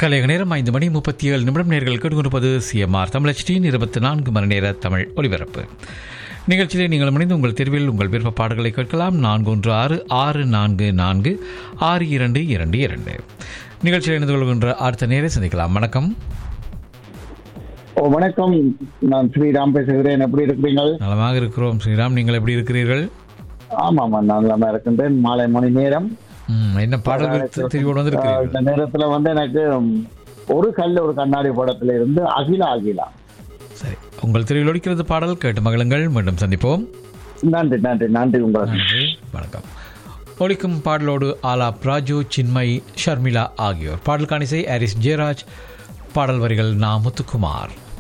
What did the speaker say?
கலையக நேரம் ஐந்து மணி முப்பத்தி ஏழு நிமிடம் நேர்கள் கேட்டுக்கொண்டிருப்பது சிஎம்ஆர் தமிழச்சியின் இருபத்தி நான்கு மணி நேர தமிழ் ஒலிபரப்பு நிகழ்ச்சியிலே நீங்கள் இணைந்து உங்கள் தெருவில் உங்கள் விருப்ப பாடல்களை கேட்கலாம் நான்கு ஒன்று ஆறு ஆறு நான்கு நான்கு ஆறு இரண்டு இரண்டு இரண்டு நிகழ்ச்சியில் இணைந்து கொள்கின்ற அடுத்த நேரை சந்திக்கலாம் வணக்கம் ஓ வணக்கம் நான் ஸ்ரீராம் பேசுகிறேன் எப்படி இருக்கிறீர்கள் நலமாக இருக்கிறோம் ஸ்ரீராம் நீங்கள் எப்படி இருக்கிறீர்கள் ஆமாமா நான் நல்லா இருக்கின்றேன் மாலை மணி நேரம் ம், என்ன பாடல்கள் தெரிவோடு ஆஹ் வந்திருக்கிறீர்கள் இந்த நேரத்துல வந்து எனக்கு ம், ஒரு கல் ஒரு கண்ணாடி படத்துல இருந்து அகிலா அகிலா சரி உங்கள் தெருவில் ஒலிக்கிறது பாடல் கேட்டு மகளுங்கள் மீண்டும் சந்திப்போம் நன்றி நன்றி நன்றி உங்களுக்கு நன்றி வணக்கம் ஒலிக்கும் பாடலோடு ஆலாப் ராஜு சின்மய் ஷர்மிளா ஆகியோர் பாடல் காணிசை ஹாரிஸ் ஜெயராஜ் பாடல் வரிகள் நா முத்துக்குமார்